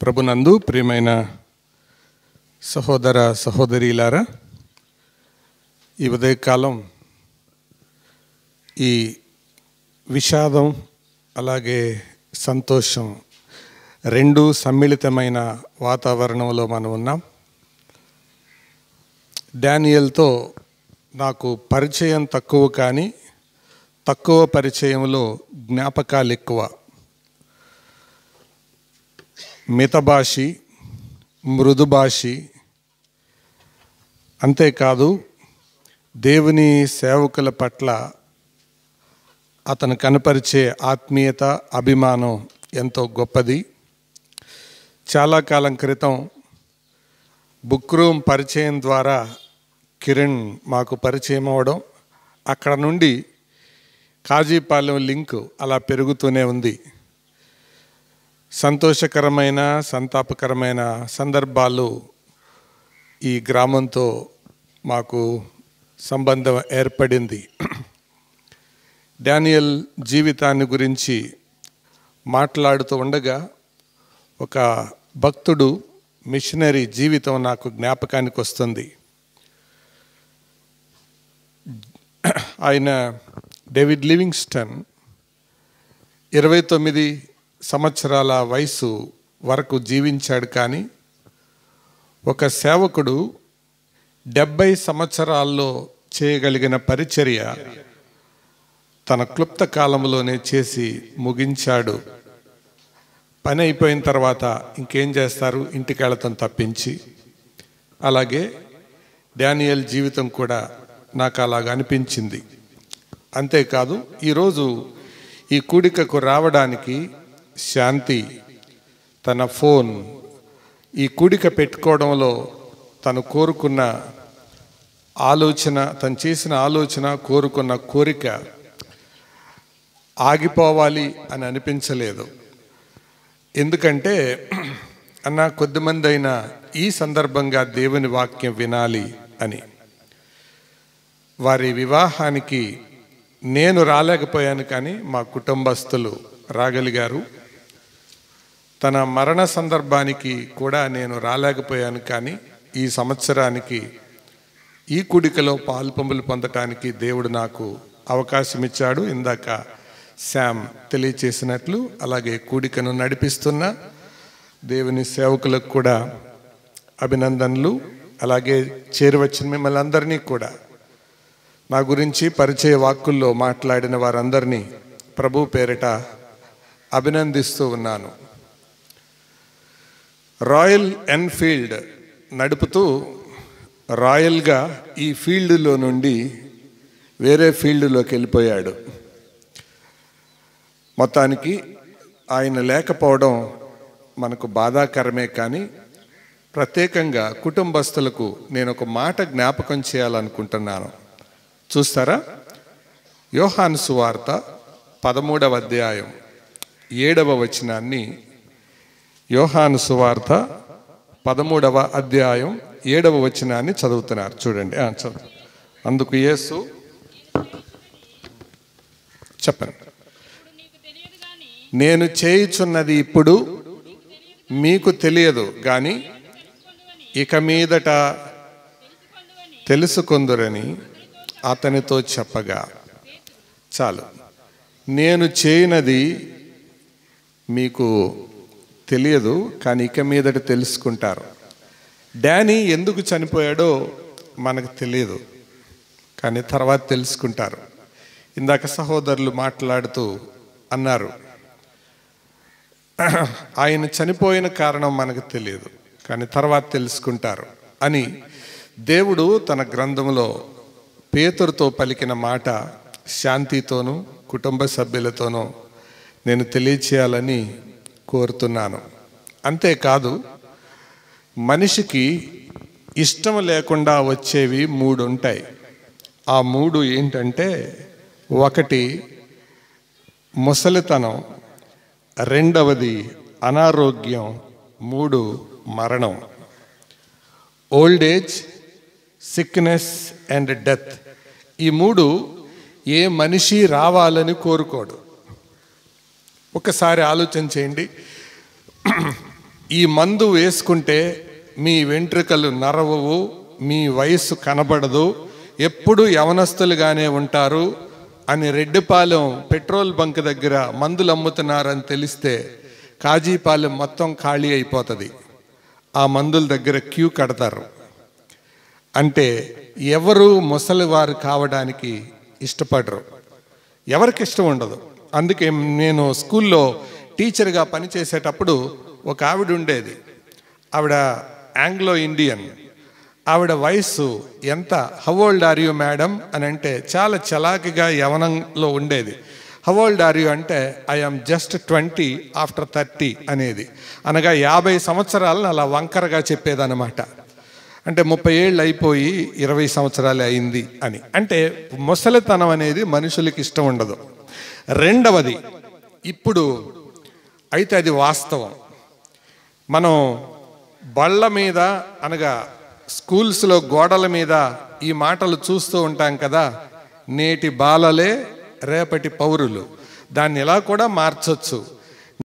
ప్రభునందు ప్రియమైన సహోదర సహోదరీలారా ఈ ఉదయకాలం ఈ విషాదం అలాగే సంతోషం రెండు సమ్మిళితమైన వాతావరణంలో మనం ఉన్నాం డానియల్తో నాకు పరిచయం తక్కువ కానీ తక్కువ పరిచయంలో జ్ఞాపకాలు ఎక్కువ మితభాషి మృదుభాషి అంతేకాదు దేవుని సేవకుల పట్ల అతను కనపరిచే ఆత్మీయత అభిమానం ఎంతో గొప్పది చాలా కాలం క్రితం బుక్ రూమ్ పరిచయం ద్వారా కిరణ్ మాకు పరిచయం అవ్వడం అక్కడ నుండి కాజీపాలెం లింక్ అలా పెరుగుతూనే ఉంది సంతోషకరమైన సంతాపకరమైన సందర్భాలు ఈ గ్రామంతో మాకు సంబంధం ఏర్పడింది డానియల్ జీవితాన్ని గురించి మాట్లాడుతూ ఉండగా ఒక భక్తుడు మిషనరీ జీవితం నాకు జ్ఞాపకానికి వస్తుంది ఆయన డేవిడ్ లివింగ్స్టన్ ఇరవై తొమ్మిది సంవత్సరాల వయసు వరకు జీవించాడు కానీ ఒక సేవకుడు డెబ్బై సంవత్సరాల్లో చేయగలిగిన పరిచర్య తన క్లుప్త కాలంలోనే చేసి ముగించాడు పని అయిపోయిన తర్వాత ఇంకేం చేస్తారు ఇంటికి వెళ్ళటం తప్పించి అలాగే డానియల్ జీవితం కూడా నాకు అలాగ అనిపించింది అంతేకాదు ఈరోజు ఈ కూడికకు రావడానికి శాంతి తన ఫోన్ ఈ కూడిక పెట్టుకోవడంలో తను కోరుకున్న ఆలోచన తను చేసిన ఆలోచన కోరుకున్న కోరిక ఆగిపోవాలి అని అనిపించలేదు ఎందుకంటే అన్న కొద్దిమంది అయినా ఈ సందర్భంగా దేవుని వాక్యం వినాలి అని వారి వివాహానికి నేను రాలేకపోయాను కానీ మా కుటుంబస్తులు రాగలిగారు తన మరణ సందర్భానికి కూడా నేను రాలేకపోయాను కానీ ఈ సంవత్సరానికి ఈ కుడికలో పాల్పొంపులు పొందటానికి దేవుడు నాకు అవకాశం ఇచ్చాడు ఇందాక శామ్ తెలియచేసినట్లు అలాగే కూడికను నడిపిస్తున్న దేవుని సేవకులకు కూడా అభినందనలు అలాగే చేరువచ్చిన మిమ్మల్ని అందరినీ కూడా నా గురించి పరిచయ వాక్కుల్లో మాట్లాడిన వారందరినీ ప్రభు పేరిట అభినందిస్తూ ఉన్నాను రాయల్ ఎన్ఫీల్డ్ నడుపుతూ రాయల్గా ఈ ఫీల్డ్లో నుండి వేరే ఫీల్డ్లోకి వెళ్ళిపోయాడు మొత్తానికి ఆయన లేకపోవడం మనకు బాధాకరమే కానీ ప్రత్యేకంగా కుటుంబస్తులకు నేను ఒక మాట జ్ఞాపకం చేయాలనుకుంటున్నాను చూస్తారా యోహాను సువార్త పదమూడవ అధ్యాయం ఏడవ వచనాన్ని యోహాను సువార్త పదమూడవ అధ్యాయం ఏడవ వచనాన్ని చదువుతున్నారు చూడండి ఆ, చదువు అందుకు యేసు చెప్పండి నేను చేయుచున్నది ఇప్పుడు మీకు తెలియదు కానీ ఇక మీదట తెలుసుకొందురని అతనితో చెప్పగా చాలు నేను చేయనది మీకు తెలియదు కానీ ఇక మీదట తెలుసుకుంటారు డానీ ఎందుకు చనిపోయాడో మనకు తెలియదు కానీ తర్వాత తెలుసుకుంటారు ఇందాక సహోదరులు మాట్లాడుతూ అన్నారు ఆయన చనిపోయిన కారణం మనకు తెలియదు కానీ తర్వాత తెలుసుకుంటారు అని దేవుడు తన గ్రంథంలో పేతురుతో పలికిన మాట శాంతితోనూ కుటుంబ సభ్యులతోనూ నేను తెలియచేయాలని కోరుతున్నాను అంతేకాదు మనిషికి ఇష్టం లేకుండా వచ్చేవి మూడు ఉంటాయి ఆ మూడు ఏంటంటే ఒకటి ముసలితనం రెండవది అనారోగ్యం మూడు మరణం old age sickness and death ఈ మూడు ఏ మనిషి రావాలని కోరుకోడు ఒకసారి ఆలోచన చేయండి ఈ మందు వేసుకుంటే మీ వెంట్రుకలు నరవవు మీ వయస్సు కనబడదు ఎప్పుడు యవనస్తులుగానే ఉంటారు అని రెడ్డిపాలెం పెట్రోల్ బంక్ దగ్గర మందులు అమ్ముతున్నారని తెలిస్తే కాజీపాలెం మొత్తం ఖాళీ అయిపోతుంది ఆ మందుల దగ్గర క్యూ కడతారు అంటే ఎవరు ముసలివారు కావడానికి ఇష్టపడరు ఎవరికి ఇష్టం ఉండదు అందుకే నేను స్కూల్లో టీచర్గా పనిచేసేటప్పుడు ఒక ఆవిడ ఉండేది ఆవిడ ఆంగ్లో ఇండియన్ ఆవిడ వయస్సు ఎంత హవోల్డ్ ఆర్ యూ మేడం అని అంటే చాలా చలాకిగా యవనంలో ఉండేది హవోల్డ్ ఆర్ యూ అంటే I'm just twenty after thirty అనేది అనగా యాభై సంవత్సరాలను అలా వంకరగా చెప్పేదన్నమాట అంటే ముప్పై ఏళ్ళు అయిపోయి ఇరవై సంవత్సరాలు అయింది అని అంటే ముసలితనం అనేది మనుషులకి ఇష్టం ఉండదు రెండవది ఇప్పుడు అయితే అది వాస్తవం మనం బళ్ళ మీద అనగా స్కూల్స్లో గోడల మీద ఈ మాటలు చూస్తూ ఉంటాం కదా నేటి బాలలే రేపటి పౌరులు దాన్ని ఇలా కూడా మార్చొచ్చు